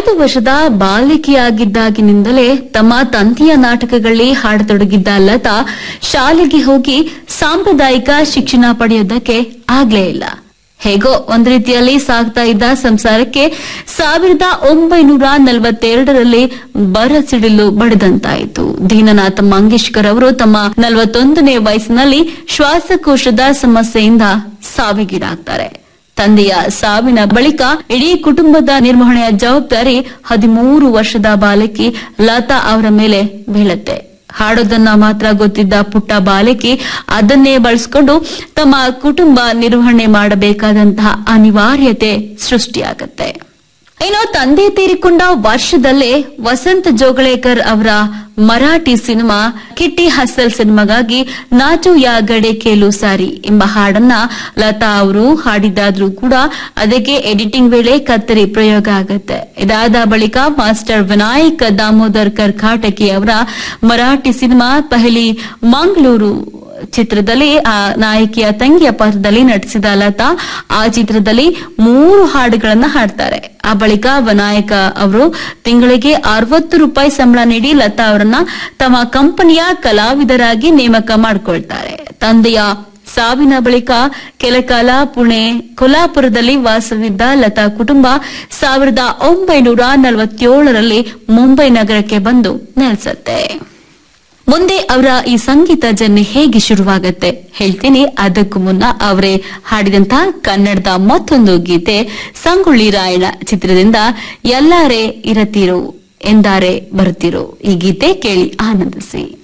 ಐದು ವರ್ಷದ ಬಾಲಿಕೆಯಾಗಿದ್ದಾಗಿನಿಂದಲೇ ತಮ್ಮ ತಂದೆಯ ನಾಟಕಗಳಲ್ಲಿ ಹಾಡತೊಡಗಿದ್ದ ಲತಾ ಶಾಲೆಗೆ ಹೋಗಿ ಸಾಂಪ್ರದಾಯಿಕ ಶಿಕ್ಷಣ ಪಡೆಯೋದಕ್ಕೆ ಆಗ್ಲೇ ಇಲ್ಲ ಹೇಗೋ ಒಂದ್ ರೀತಿಯಲ್ಲಿ ಸಾಗ್ತಾ ಇದ್ದ ಸಂಸಾರಕ್ಕೆ ಸಾವಿರದ ಒಂಬೈನೂರ ನಲವತ್ತೆರಡರಲ್ಲಿ ಬರ ಸಿಡಿಲು ಬಡಿದಂತಾಯಿತು ದೀನನಾಥ ಮಂಗೇಶ್ಕರ್ ಅವರು ತಮ್ಮ ನಲವತ್ತೊಂದನೇ ವಯಸ್ಸಿನಲ್ಲಿ ಶ್ವಾಸಕೋಶದ ಸಮಸ್ಯೆಯಿಂದ ಸಾವಿಗೀಡಾಗ್ತಾರೆ ತಂದೆಯ ಸಾವಿನ ಬಳಿಕ ಇಡೀ ಕುಟುಂಬದ ನಿರ್ವಹಣೆಯ ಜವಾಬ್ದಾರಿ ಹದಿಮೂರು ವರ್ಷದ ಬಾಲಕಿ ಲತಾ ಅವರ ಮೇಲೆ ಬೀಳುತ್ತೆ ಹಾಡೋದನ್ನ ಮಾತ್ರ ಗೊತ್ತಿದ್ದ ಪುಟ್ಟ ಬಾಲಕಿ ಅದನ್ನೇ ಬಳಸಿಕೊಂಡು ತಮ್ಮ ಕುಟುಂಬ ನಿರ್ವಹಣೆ ಮಾಡಬೇಕಾದಂತಹ ಅನಿವಾರ್ಯತೆ ಸೃಷ್ಟಿಯಾಗತ್ತೆ ಇನ್ನು ತಂದೆ ತೀರಿಕೊಂಡ ವರ್ಷದಲ್ಲೇ ವಸಂತ್ ಜೋಗಳೇಕರ್ ಅವರ ಮರಾಠಿ ಸಿನಿಮಾ ಕಿಟ್ಟಿ ಹಸಲ್ ಸಿನಿಮಾಗಾಗಿ ನಾಚು ಯಾ ಗಡೆ ಕೇಲು ಸಾರಿ ಎಂಬ ಹಾಡನ್ನ ಲತಾ ಅವರು ಹಾಡಿದಾದ್ರೂ ಕೂಡ ಅದಕ್ಕೆ ಎಡಿಟಿಂಗ್ ವೇಳೆ ಕತ್ತರಿ ಪ್ರಯೋಗ ಆಗತ್ತೆ ಇದಾದ ಬಳಿಕ ಮಾಸ್ಟರ್ ವಿನಾಯಕ್ ದಾಮೋದರ್ ಕರ್ಕಾಟಕಿ ಅವರ ಮರಾಠಿ ಸಿನಿಮಾ ಪಹಲಿ ಮಂಗಳೂರು ಚಿತ್ರದಲ್ಲಿ ಆ ನಾಯಕಿಯ ತಂಗಿಯ ಪಾತ್ರದಲ್ಲಿ ನಟಿಸಿದ ಲತಾ ಆ ಚಿತ್ರದಲ್ಲಿ ಮೂರು ಹಾಡುಗಳನ್ನ ಹಾಡ್ತಾರೆ ಆ ಬಳಿಕ ವಿನಾಯಕ ಅವರು ತಿಂಗಳಿಗೆ ಅರವತ್ತು ರೂಪಾಯಿ ಸಂಬಳ ನೀಡಿ ಲತಾ ಅವರನ್ನ ತಮ್ಮ ಕಂಪನಿಯ ಕಲಾವಿದರಾಗಿ ನೇಮಕ ಮಾಡಿಕೊಳ್ತಾರೆ ತಂದೆಯ ಸಾವಿನ ಬಳಿಕ ಕೆಲಕಾಲ ಪುಣೆ ಕೊಲ್ಹಾಪುರದಲ್ಲಿ ವಾಸವಿದ್ದ ಲತಾ ಕುಟುಂಬ ಸಾವಿರದ ಒಂಬೈನೂರ ನಲವತ್ತೇಳರಲ್ಲಿ ಮುಂಬೈ ನಗರಕ್ಕೆ ಬಂದು ನೆಲೆಸತ್ತೆ ಮುಂದೆ ಅವರ ಈ ಸಂಗೀತ ಜರ್ನಿ ಹೇಗೆ ಶುರುವಾಗತ್ತೆ ಹೇಳ್ತೀನಿ ಅದಕ್ಕೂ ಮುನ್ನ ಅವರೇ ಹಾಡಿದಂತಹ ಕನ್ನಡದ ಮತ್ತೊಂದು ಗೀತೆ ಸಂಗೊಳ್ಳಿ ರಾಯಣ ಚಿತ್ರದಿಂದ ಎಲ್ಲಾರೇ ಇರತೀರೋ ಎಂದಾರೆ ಬರುತ್ತೀರೋ ಈ ಗೀತೆ ಕೇಳಿ ಆನಂದಿಸಿ